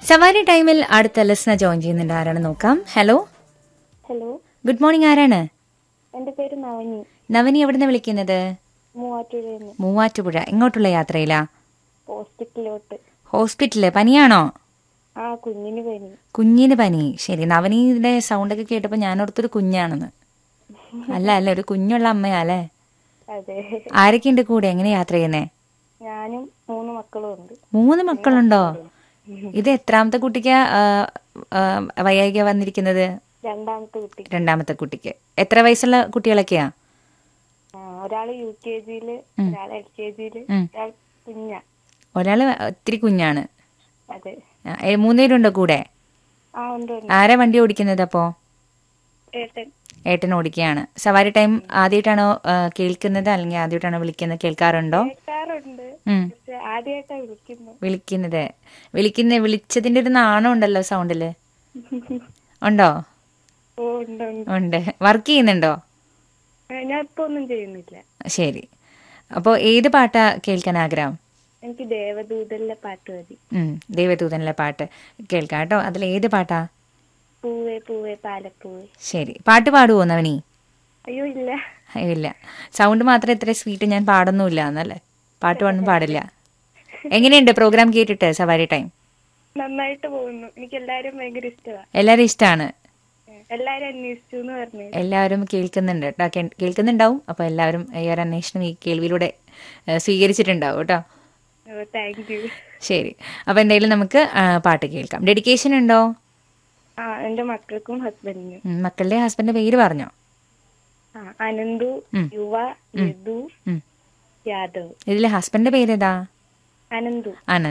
സവാരി ടൈമിൽ അടുത്ത ലിസ്ണ ജോയിൻ ചെയ്യുന്നുണ്ട് ആരാണ് നോക്കാം ഹലോ ഹലോ ഗുഡ് മോർണിംഗ് ആരാണ് എൻ്റെ പേര് നവനി നവനി എവിടുന്ന് വിളിക്കുന്നത് മൂവാറ്റുപുഴയിൽ നിന്ന് മൂവാറ്റുപുഴ എങ്ങോട്ടുള്ള യാത്രയിലാ ഹോസ്പിറ്റലിലോട്ട് ഹോസ്പിറ്റലില് പനിയാണോ ആ കുഞ്ഞിന് പനി കുഞ്ഞിന് പനി ശരി നവനിയുടെ സൗണ്ടൊക്കെ കേട്ടപ്പോൾ ഞാൻ ഓർത്തൊരു കുഞ്ഞാണെന്ന് അല്ല അല്ല ഒരു കുഞ്ഞുള്ള അമ്മയാ അല്ലേ അതെ ആരൊക്കെയുണ്ട് കൂടെ എങ്ങനെ യാത്ര ചെയ്യുന്നേ ഞാനും മൂന്ന് മക്കളും ഉണ്ട് മൂന്ന് മക്കളുണ്ടോ ഇത് എത്രാമത്തെ കുട്ടിക്ക് വൈകാരിക വന്നിരിക്കുന്നത് രണ്ടാമത്തെ കുട്ടി രണ്ടാമത്തെ കുട്ടിക്ക് എത്ര വയസ്സുള്ള കുട്ടികളൊക്കെയാ ആ, ഒരാള് യു കെ ജിയില് ഒരാൾ എൽ കെ ജിയില് ഉം. ഒരാൾ കുഞ്ഞ ഒരാള് ഒത്തിരി കുഞ്ഞാണ് അതെ ആ, ഏ, മൂന്നുപേരുണ്ടോ കൂടെ ആ ഉണ്ട് ഉണ്ട് ആരാ വണ്ടി ഓടിക്കുന്നത് അപ്പോ ഏട്ടൻ ഏട്ടൻ ഓടിക്കുകയാണ് സവാരി ടൈം ആദ്യമായിട്ടാണോ ആ, കേൾക്കുന്നത് അല്ലെങ്കിൽ ആദ്യമായിട്ടാണോ വിളിക്കുന്നത് കേൾക്കാറുണ്ടോ കേൾക്കാറുണ്ട് ഉം. പക്ഷെ ആദ്യമായിട്ടാ വിളിക്കുന്നത് വിളിക്കുന്നത് വിളിക്കുന്ന വിളിച്ചതിന്റെ ഒരു നാണം ഉണ്ടല്ലോ സൗണ്ടില് ഉണ്ടോ ഓ ഉണ്ട് ഉണ്ട് ഉണ്ട് വർക്ക് ചെയ്യുന്നുണ്ടോ ഏ, ഞാൻ ഇപ്പൊ ഒന്നും ചെയ്യുന്നില്ല ശരി അപ്പോൾ ഏത് പാട്ടാ കേൾക്കാൻ ആഗ്രഹം എനിക്ക് ദേവദൂതലിലെ പാട്ട് മതി ഉം, ദൈവദൂതനിലെ പാട്ട് കേൾക്കാം കേട്ടോ അതിൽ ഏത് പാട്ടാ പൂവേ പൂവേ പാലപ്പൂവേ ശരി പാട്ട് പാടുവോ നവനി അയ്യോ ഇല്ല അയ്യോ, ഇല്ല സൗണ്ട് മാത്രം ഇത്ര സ്വീറ്റ് ഞാൻ പാടുന്നുമില്ല എന്നല്ലേ പാട്ട് പാടുന്നു പാടില്ല എങ്ങനെയുണ്ട് പ്രോഗ്രാം കേട്ടിട്ട് സവാരി ടൈം നന്നായിട്ട് പോകുന്നു എനിക്ക് എല്ലാരും ഭയങ്കര ഇഷ്ടമാണ് എല്ലാവരും ഇഷ്ടമാണ് എല്ലാരും അന്വേഷിച്ചു എന്ന് പറഞ്ഞു എല്ലാവരും കേൾക്കുന്നുണ്ട് കേട്ടോ കേ- കേൾക്കുന്നുണ്ടാവും അപ്പോൾ എല്ലാവരും ഈ ഒരു അന്വേഷണം ഈ കേൾവിയിലൂടെ ഏ, സ്വീകരിച്ചിട്ടുണ്ടാവും കേട്ടോ താങ്ക് യു ശരി അപ്പോൾ എന്തായാലും നമുക്ക് ആ, പാട്ട് കേൾക്കാം ഡെഡിക്കേഷൻ ഉണ്ടോ ആ എന്റെ മക്കൾക്കും ഹസ്ബൻഡിനും ഉം, മക്കളുടെ ഹസ്ബൻഡിന്റെ പേര് പറഞ്ഞോ ആ അനന്തു ഉം. യുവ യദു ഉം. യാദവ് ഇതിലെ ഹസ്ബൻഡിന്റെ പേര് ഏതാ അനന്തു അനന്ത്